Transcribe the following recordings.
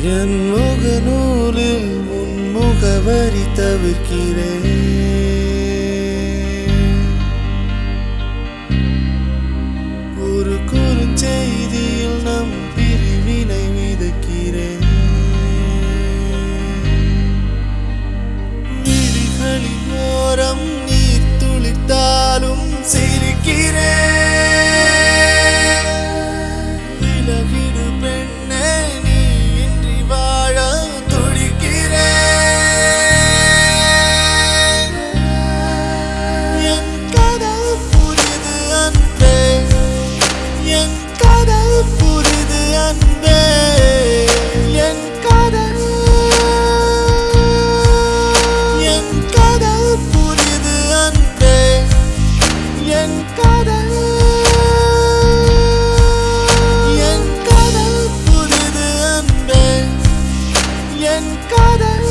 என் முகநூலில் உன் முகவரி தவிர்க்கிறேன் ஒரு குறுஞ்செய்தியில் நம் பிரிவினை விதைக்கிறேன் விழிகளின் ஓரம் நீர் துளித்தாலும் சிரிக்கிறேன் விலகிடு பெண்ணே நீ இன்றி வாழ துடிக்கிறேன் என் கதவு புரிது அன்பே என் கதவு புரிது அன்பே என் கதவு என் கதவு புரிது அன்பே என் கதவு என் கதவு புரிது அன்பே என் கதவு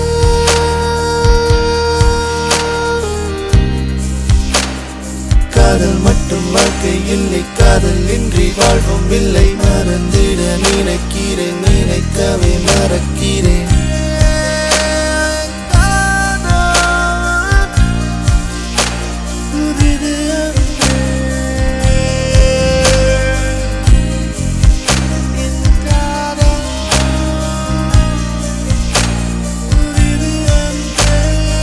காதல் மட்டும் வாழ்க்கை இல்லை காதல் இன்றி வாழ்வும் இல்லை மறந்திட நினைக்கிறேன் நினைக்கவே மறக்கிறேன் புதிது அன்பே. என் காதல் புதிது அன்பே.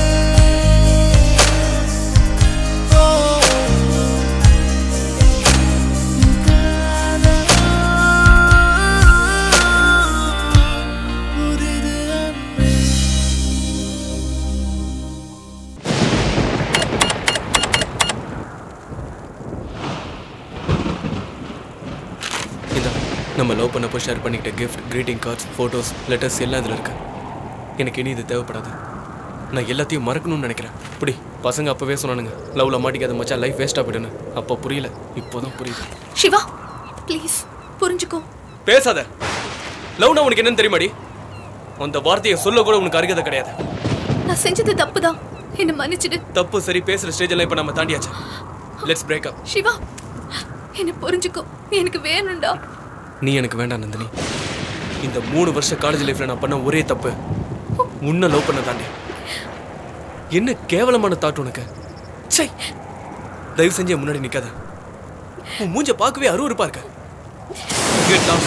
இந்த நம்ம லவ் பண்ணப்போ ஷேர் பண்ணிக்கிட்ட gift greeting cards photos letters எல்லாம் இதில் இருக்கு எனக்கு இனி இது தேவைப்படாது நான் எல்லாத்தையும் மறக்கணும்னு நினைக்கிறேன் இப்படி பசங்க அப்போவே சொன்னானுங்க லவ்ல மாட்டிக்காத மச்சான் லைஃப் வேஸ்ட்டாக போயிடுன்னு அப்போ புரியல இப்போதான் புரியுது சிவா ப்ளீஸ் புரிஞ்சுக்கோ பேசாத லவ்னா உனக்கு என்னன்னு தெரியுமாடி அந்த வார்த்தையை சொல்ல கூட உனக்கு அருகதை கிடையாது நான் செஞ்சது தப்பு தான் என்ன மன்னிச்சிடு தப்பு சரி பேசுகிற ஸ்டேஜ் எல்லாம் இப்போ நம்ம தாண்டியாச்சு லெட்ஸ் பிரேக் அப் சிவா என்ன புரிஞ்சுக்கோ நீ எனக்கு வேணும்டா நீ எனக்கு வேண்டாம் நந்தினி இந்த மூணு வருஷ காலேஜ் லைஃப்ல நான் பண்ண ஒரே தப்பு உன்னை லவ் பண்ண தாண்டி என்ன கேவலமான தாட் உனக்கு சை தயவு செஞ்சு என் முன்னாடி நிக்காத உன் மூஞ்ச பார்க்கவே அருவருப்பா இருக்க Get lost.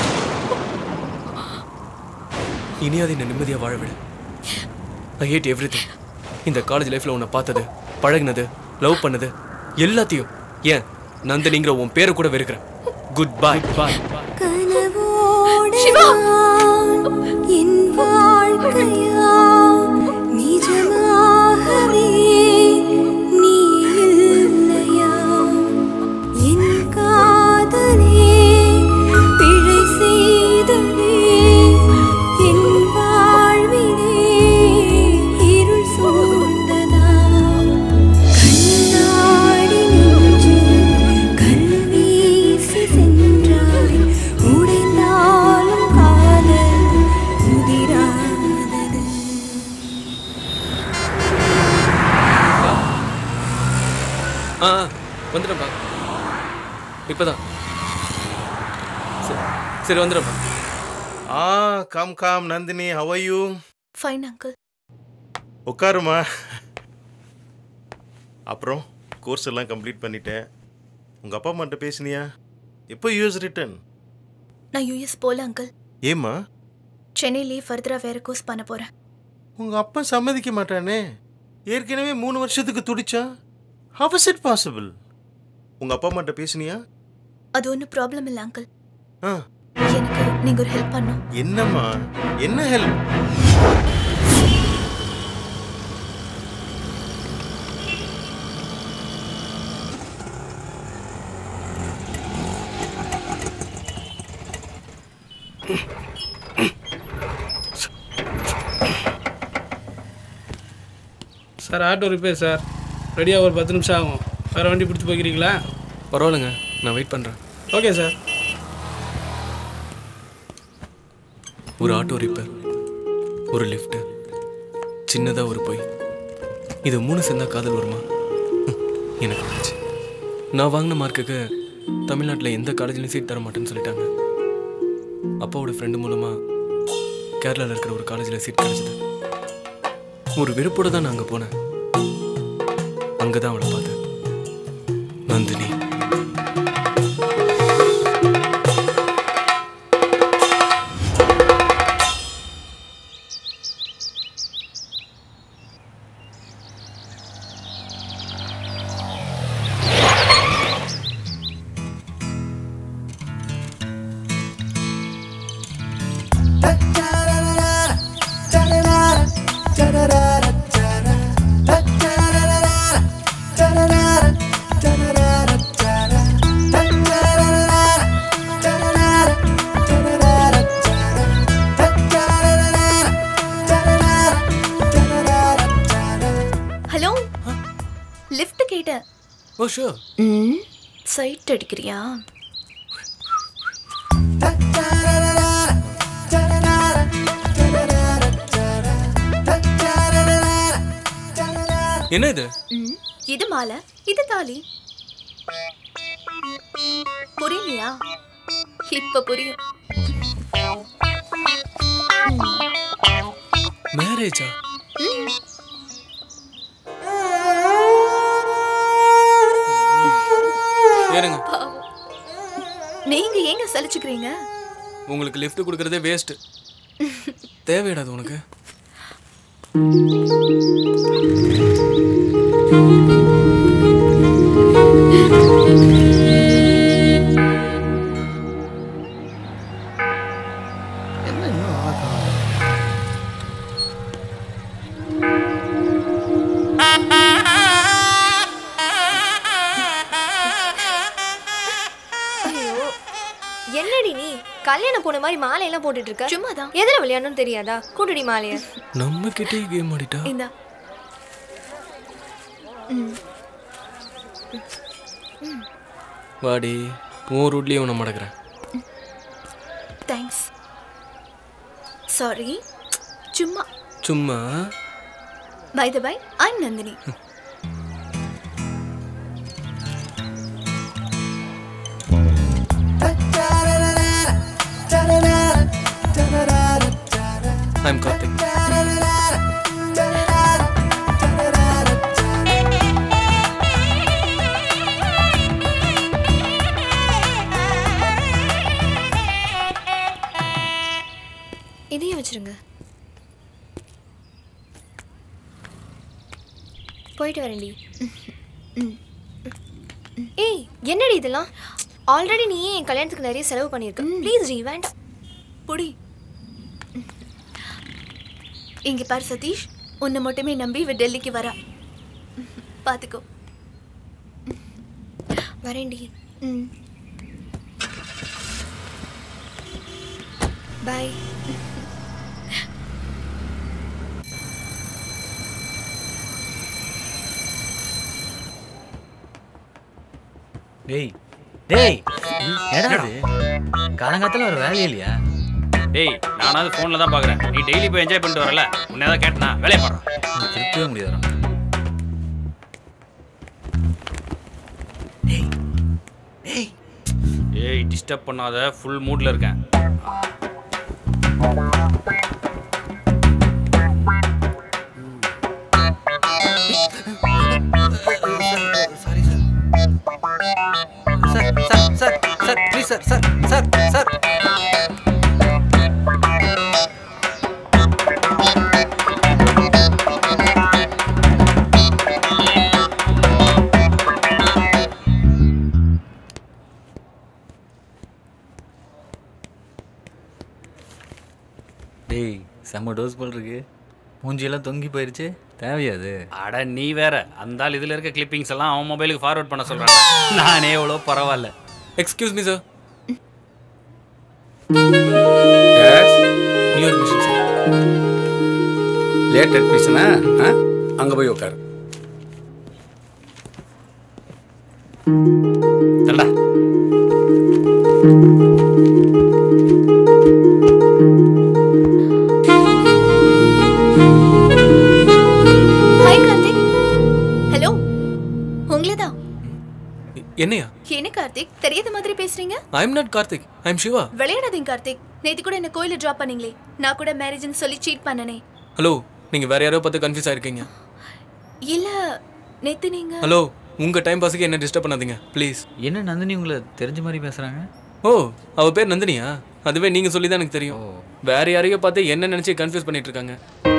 இனியாவது என்ன நிம்மதியா வாழ விடு ஐ ஹேட் எவ்ரி இந்த காலேஜ் லைஃப்ல உன்னை பார்த்தது பழகுனது லவ் பண்ணது எல்லாத்தையும் ஏன் நந்தினிங்கிற உன் பேரை கூட வெறுக்கிறேன் குட் பை பாய் சிவா என் வாழ்க்கையா நிஜமாகவே நீ இல்லையா என் காதலே பிழை செய்ததே என் வாழ்விலே இருள் சூழ்ந்ததா கண்ணாடி நெஞ்சு கல்வீசி சென்றாய் உடைந்தாலும் காதல் முதிராதது ஆ ஆ, வந்துடும்ப்பா இப்போதான் சரி சரி வந்துடும்ப்பா ஆ come come Nandini how are you fine uncle உட்காருமா அப்புறம் கோர்ஸ் எல்லாம் கம்ப்ளீட் பண்ணிட்டேன் உங்கள் அப்பா அம்மாட்ட பேசினியா எப்போ யூஎஸ் ரிட்டர்ன் நான் யூஎஸ் போல அங்கிள் ஏம்மா சென்னையிலேயே ஃபர்தரா வேற கோர்ஸ் பண்ண போறேன் உங்கள் அப்பா சம்மதிக்க மாட்டானே ஏற்கனவே மூணு வருஷத்துக்கு துடிச்சா how is it பாசிபிள் உங்கள் அப்பா அம்மாட்ட பேசினியா அது ஒன்றும் ப்ராப்ளம் இல்லை அங்கிள் ஆ எனக்கு நீங்க ஒரு ஹெல்ப் பண்ணும் என்னம்மா என்ன help sir auto repair sir ரெடியாக ஒரு பத்து நிமிஷம் ஆகும் வேறு வண்டி பிடிச்சி போய்க்கிறீங்களா பரவாயில்லைங்க நான் வெயிட் பண்ணுறேன் ஓகே சார் ஒரு ஆட்டோ ரிப்பேர் ஒரு லிஃப்ட்டு சின்னதாக ஒரு பொய் இது மூணு சேர்ந்தா காதல் வருமா ஹம், எனக்கு வந்துச்சு நான் வாங்கின மார்க்குக்கு தமிழ்நாட்டில் எந்த காலேஜ்லையும் சீட் தர மாட்டேன்னு சொல்லிட்டாங்க அப்பாவோட ஃப்ரெண்டு மூலமாக கேரளாவில் இருக்கிற ஒரு காலேஜில் சீட் கிடைச்சது ஒரு வெறுப்போட தான் நான் அங்கே போனேன் அங்கே தான் அவளை பார்த்தேன் நந்தினி ஹலோ லிஃப்ட் கேட்டேன் ஓ ஷோ ம் சைட் அடிக்கிறியா என்ன இது ம் இது மாலை இது தாலி புரியலையா இப்ப புரியும் மேரேஜா ஏறுங்க பாவம் நீங்க ஏங்க சலிச்சுக்கிறீங்க உங்களுக்கு லிஃப்ட் கொடுக்கறதே வேஸ்ட் தேவையிடாது உனக்கு என்ன இன்னும் ஆளை ஐயோ என்னடி நீ கல்யாணம் போன மாதிரி மாலையெல்லாம் போட்டுட்டு இருக்க சும்மாதான். எதுல விளையாடணும்னு தெரியாதா கூட்டுடி மாலைய நம்ம கிட்டே கேம் ஆடிட்டா இந்தா வாடி உன் ரூட்லேயே உன்னை மடக்கிறேன் தேங்க்ஸ் சாரி சும்மா சும்மா by the by I'm Nandini I'm Karthik இதையும் வச்சிருங்க போயிட்டு வரேன்டி ஏய் என்னடி இதெல்லாம் ஆல்ரெடி நீ என் கல்யாணத்துக்கு நிறைய செலவு பண்ணியிருக்க ப்ளீஸ் டி வேண்டாம் புடி இங்க பாரு சதீஷ் உன்னை மட்டுமே நம்பி இவ டெல்லிக்கு வரா பாத்துக்கோ வரேன்டி ம் பாய் டேய் டேய் என்னடா இது காலங்காத்தில் ஒரு வேலையே இல்லையா டேய் நானாவது ஃபோனில் தான் பார்க்குறேன் நீ டெய்லி போய் என்ஜாய் பண்ணிட்டு வரல உன்னை தான் கேட்டனா வேலையை பாடுறேன் நீ திருப்பவே முடியாதுடா டேய் டேய் ஏய் டிஸ்டர்ப் பண்ணாத ஃபுல் மூடில் இருக்கேன் sorry sir sir sir sir sir please sir sir sir sir டேய் செம்ம டோஸ் போல் இருக்கு மூஞ்சியெல்லாம் தொங்கி போயிருச்சு தேவையாது அட நீ வேற அந்த ஆள் இதில் இருக்க கிளிப்பிங்ஸ் எல்லாம் அவன் மொபைலுக்கு ஃபார்வர்ட் பண்ண சொல்கிறான் நானே எவ்வளோ பரவாயில்ல excuse me sir new admission sir late அட்மிஷனா அங்கே போய் உட்காரு தண்டா ஹாய் கார்த்திக் ஹலோ உங்களை தான் என்னையா என்ன கார்த்திக் தெரியாத மாதிரி பேசுறீங்க I'm not Karthik I'm Siva விளையாடாதீங்க கார்த்திக் நேத்து கூட என்ன கோயில டிராப் பண்ணீங்களே நான் கூட மேரேஜ்னு சொல்லி சீட் பண்ணனே ஹலோ நீங்கள் வேற யாரோ பார்த்து கன்ஃபியூஸ் ஆயிருக்கீங்க இல்ல நேத்து நீங்க ஹலோ உங்கள் டைம் பாஸுக்கு என்ன டிஸ்டர்ப் பண்ணாதீங்க ப்ளீஸ் என்ன நந்தினி உங்களை தெரிஞ்ச மாதிரி பேசுகிறாங்க ஓ அவ பேர் நந்தினியா அதுவே நீங்கள் சொல்லி தான் எனக்கு தெரியும் வேற யாரையோ பார்த்து என்ன நினச்சி கன்ஃபியூஸ் பண்ணிட்டு இருக்காங்க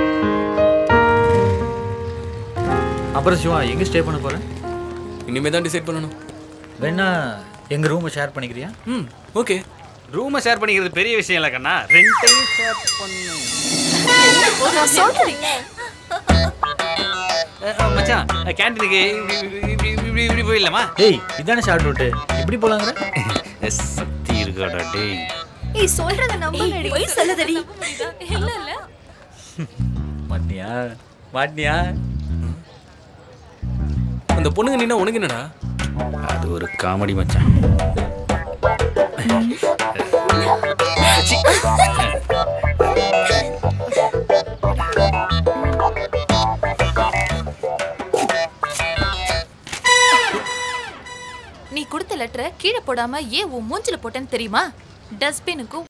அப்புறம் சிவா எங்கே ஸ்டே பண்ண போகிறேன் இனிமே தான் டிசைட் பண்ணணும் வேணா எங்கள் ரூமை ஷேர் பண்ணிக்கிறியா ம் ஓகே ரூமை ஷேர் பண்ணிக்கிறது பெரிய விஷயம் இல்லை கண்ணா ரெண்டையும் ஷேர் பண்ணு நான் சொல்றேன் அஹ், அஹ், மச்சான் கேன்டீனுக்கு இப்படி இப்படி இப்படி இப்படி போயிடலாமா ஏய் இதானே ஷார்ட் ரூட்டு எப்படி போலாங்கிற சக்தி இருக்காடா டேய் ஏய் சொல்றத நம்புங்கடி போய் சொல்லதடி இல்ல இல்ல மாட்டியா மாட்டியா அந்த பொண்ணுங்க நின்னா உனக்கு என்னடா அது ஒரு காமெடி மச்சான் சி. நீ கொடுத்த லெட்டரை கீழே போடாம ஏன் உன் மூஞ்சில போட்டேன்னு தெரியுமா டஸ்ட்பினுக்கும்